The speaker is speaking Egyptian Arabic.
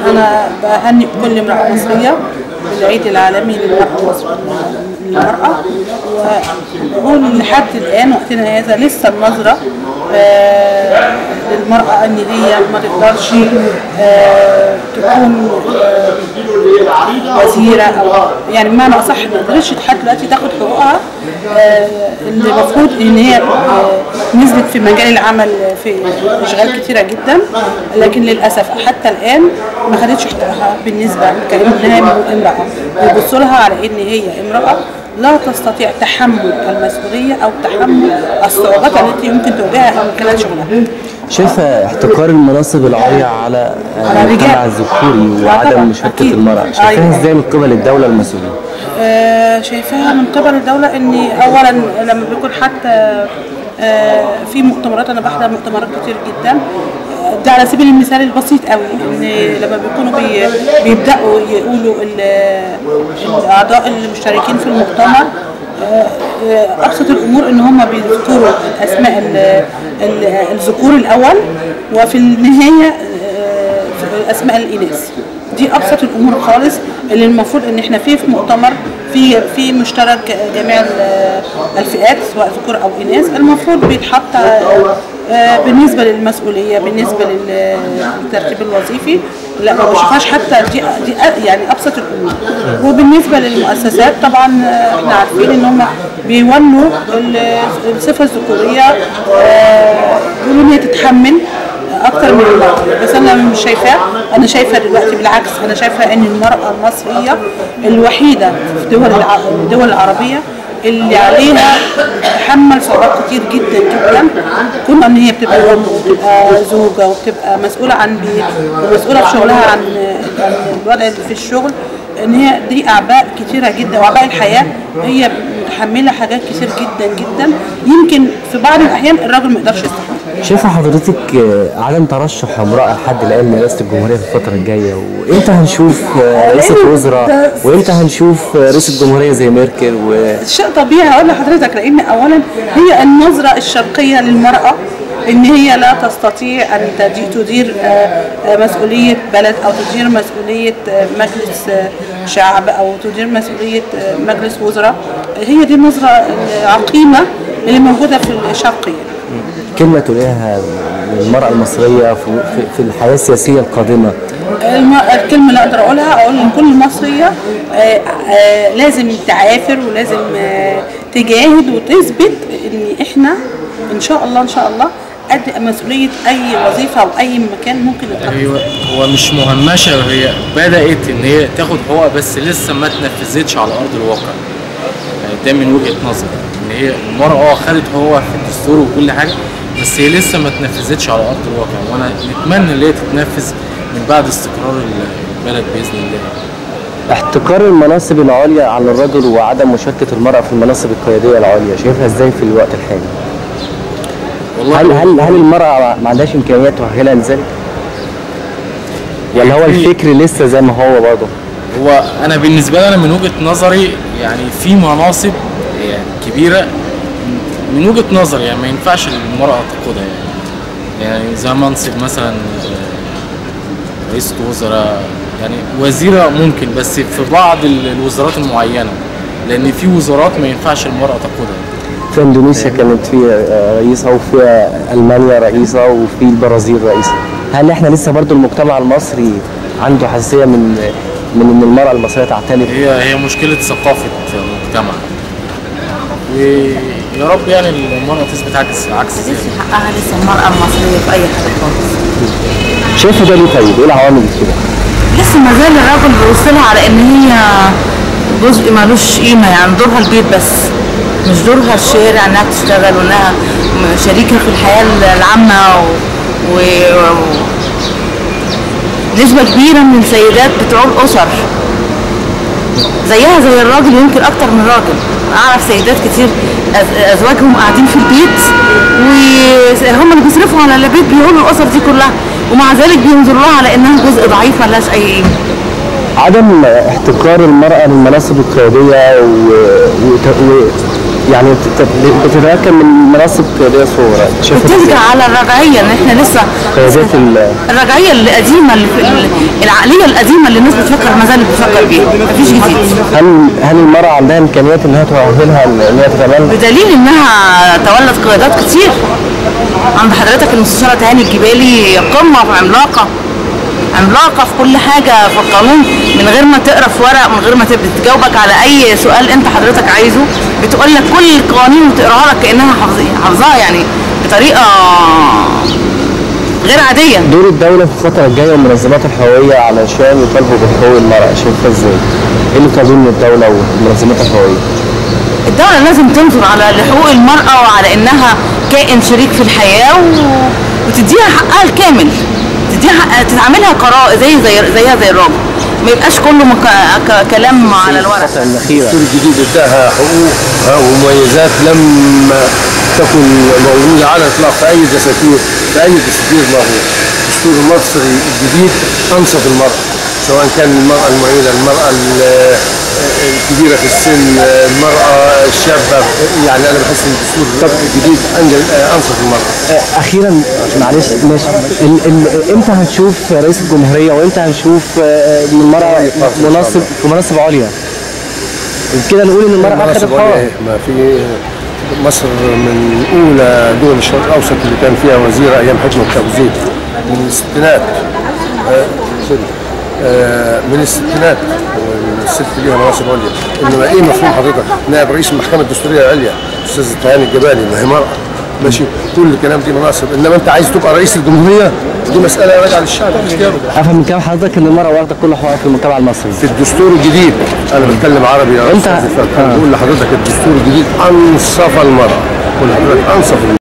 انا بهنئ كل امراه مصريه بالعيد العالمي للمراه المصرية- للمراه وبقول لحد الان وقتنا هذا لسه النظره آه، للمراه ان هي ما تقدرش آه، تكون آه، وزيره او يعني بمعنى اصح ما قدرتش لحد دلوقتي تاخد حقوقها آه، اللي المفروض ان هي آه، نزلت في مجال العمل في اشغال كتيره جدا لكن للاسف حتى الان ما خدتش حقوقها بالنسبه كانها امراه بيبصوا لها على ان هي امراه لا تستطيع تحمل المسؤوليه او تحمل الصعوبات التي يمكن تواجهها من خلال شغلها. شايفه احتكار المناصب العليا على على المجتمع الرجال. الذكوري آه وعدم طبعاً، مشاركه أكيد. المراه شايفاها أيوة. ازاي من قبل الدوله المسؤولين آه، شايفاها من قبل الدولة ان اولا لما بيكون حتى آه، في مؤتمرات انا بحضر مؤتمرات كتير جدا آه، ده على سبيل المثال البسيط قوي ان لما بيكونوا بي بيبداوا يقولوا ال- الاعضاء المشتركين في المؤتمر آه، آه، ابسط الامور ان هم بيذكروا اسماء ال- ال- الذكور الاول وفي النهايه آه، في اسماء الاناث دي ابسط الامور خالص اللي المفروض ان احنا فيه في مؤتمر في في مشترك جميع ال- الفئات سواء ذكور او اناث المفروض بيتحط آه، بالنسبه للمسؤوليه بالنسبه لل- للترتيب الوظيفي لا ما بشوفهاش حتى دي دي يعني ابسط الامور وبالنسبه للمؤسسات طبعا آه، احنا عارفين ان هم بيولوا ال- الصفه الذكوريه آه، بيقولوا ان هي تتحمل اكتر من المرأة بس انا مش شايفاه انا شايفه دلوقتي بالعكس انا شايفه ان المراه المصريه الوحيده في الدول الع- الدول العربيه اللي عليها تحمل صعوبات كتير جدا جدا كون ان هي بتبقى ام وبتبقى زوجه وبتبقى مسؤوله عن بيت ومسؤوله في شغلها عن عن الوضع اللي في الشغل ان هي دي اعباء كتيره جدا واعباء الحياه هي متحمله حاجات كتير جدا جدا يمكن في بعض الاحيان الراجل ما يقدرش يستحمل شايفه حضرتك آه، عدم ترشح امراه لحد الان لرئاسه الجمهوريه في الفتره الجايه وامتى هنشوف آه، رئيسه وزراء وامتى هنشوف آه، رئيس الجمهوريه زي ميركل و شيء طبيعي هقول لحضرتك لان اولا هي النظره الشرقيه للمراه ان هي لا تستطيع ان تدي- تدير آه، آه، مسؤوليه بلد او تدير مسؤوليه آه، مجلس آه، شعب او تدير مسؤوليه آه، مجلس وزراء هي دي النظره العقيمه اللي موجوده في الشرقيه كلمه تقوليها للمراه المصريه في, في, في الحياه السياسيه القادمه الم- الكلمة اللي أقدر أقولها أقول لكل مصرية آه، آه، لازم تعافر ولازم آه، تجاهد وتثبت إن إحنا إن شاء الله إن شاء الله قد مسؤولية أي وظيفة أو أي مكان ممكن نتحط هو هو مش مهمشه هي بدات ان هي تاخد حقوقها بس لسه ما اتنفذتش على ارض الواقع يعني ده من وجهه نظري ان هي المراه اه خدت حقوقها في الدستور وكل حاجه بس هي لسه ما اتنفذتش على ارض الواقع وانا نتمنى ان هي تتنفذ من بعد استقرار البلد باذن الله احتكار المناصب العليا على الرجل وعدم مشاركه المراه في المناصب القياديه العليا شايفها ازاي في الوقت الحالي والله هل هل هل المراه ما عندهاش امكانيات تؤهلها لذلك ولا هو الفكر لسه زي ما هو برضه هو انا بالنسبه لي انا من وجهه نظري يعني في مناصب يعني كبيره من وجهه نظري يعني ما ينفعش المراه تقودها يعني يعني زي منصب مثلا آه، رئيسة وزراء يعني وزيرة ممكن بس في بعض ال- الوزارات المعينة لأن في وزارات ما ينفعش المرأة تقودها في اندونيسيا كانت في آه، رئيسه وفي المانيا رئيسه وفي البرازيل رئيسه هل احنا لسه برضو المجتمع المصري عنده حساسيه من من ان المراه المصريه تعترف هي هي مشكلة ثقافة مجتمع ويا رب يعني المرأة تثبت عكس عكس ذلك لسه حقها لسه المرأة المصرية في أي حاجة خالص شايفه ده ليه طيب ايه العوامل كده لسه ما زال الراجل بيوصلها على إن هي جزء ملوش قيمة يعني دورها البيت بس مش دورها الشارع إنها تشتغل وإنها م- شريكة في الحياة العامة و... و... و... نسبة كبيرة من السيدات بتعول أسر زيها زي الراجل ويمكن أكتر من الراجل أعرف سيدات كتير أز- أزواجهم قاعدين في البيت وهم اللي بيصرفوا على البيت بيقولوا الأسر دي كلها ومع ذلك بينظروا لها على إنها جزء ضعيف ملهاش أي قيمة عدم احتكار المراه للمناصب القياديه و... و... و... يعني بت- بت- بتتمكن من مناصب قياديه صغرى شايفه بترجع على الرجعيه ان احنا لسه قيادات ال- الرجعيه القديمه اللي في ال- العقليه القديمه اللي الناس بتفكر ما زالت بتفكر بيها مفيش جديد هل هل المراه عندها امكانيات انها تؤهلها ان إن هي تتبنى بدليل انها تولت قيادات كتير عند حضرتك المستشاره تهاني الجبالي قمه وعملاقه عملاقه في كل حاجه في القانون من غير ما تقرا في ورق من غير ما تبدا تجاوبك على اي سؤال انت حضرتك عايزه بتقول لك كل القوانين وتقراها لك كانها حافظ- حافظاها يعني بطريقه غير عاديه دور الدولة في الفترة الجاية والمنظمات الحقوقية علشان يطالبوا بحقوق المرأة شايفها ازاي؟ ايه اللي تظن الدولة والمنظمات الحقوقية؟ الدولة لازم تنظر على لحقوق المرأة وعلى إنها كائن شريك في الحياة و... وتديها حقها الكامل تديها حق... تتعاملها قراء زي زي زيها زي الراجل ما يبقاش كله مك... ك... كلام على الورق الفترة الأخيرة الدستور الجديد اداها حقوق ها، ومميزات لم تكن موجوده على الاطلاق في اي دساتير في اي دساتير موجود الدستور المصري الجديد انصف المراه سواء كان المراه المعيله المراه ال- الكبيره في السن المراه الشابه يعني انا بحس ان الدستور الجديد أنجل- انصف المراه آه، أخيرا معلش ماشي ال- ال- امتى هنشوف رئيس الجمهورية وامتى هنشوف آه، إن المرأة مناصب في مناصب عليا؟ كده نقول إن المرأة أخذت مناصب القرار ولا ما في مصر من اولى دول الشرق الاوسط اللي كان فيها وزيره ايام حكمه ابو زيد من الستينات آه، سوري. آه، من الستينات الست ليها مناصب عليا انما ايه مفهوم حضرتك نائب رئيس المحكمه الدستوريه العليا استاذ تهاني الجبالي ما هي مرأة ماشي كل الكلام دي مناصب انما انت عايز تبقى رئيس الجمهوريه دي مساله راجعه للشعب اختياره أفهم من كلام حضرتك إن المرأة واخدة كل حقوقها في المجتمع المصري في الدستور الجديد انا بتكلم عربي يا أنت- استاذ فتحي آه. بقول لحضرتك الدستور الجديد انصف المراه بقول لحضرتك انصف المراه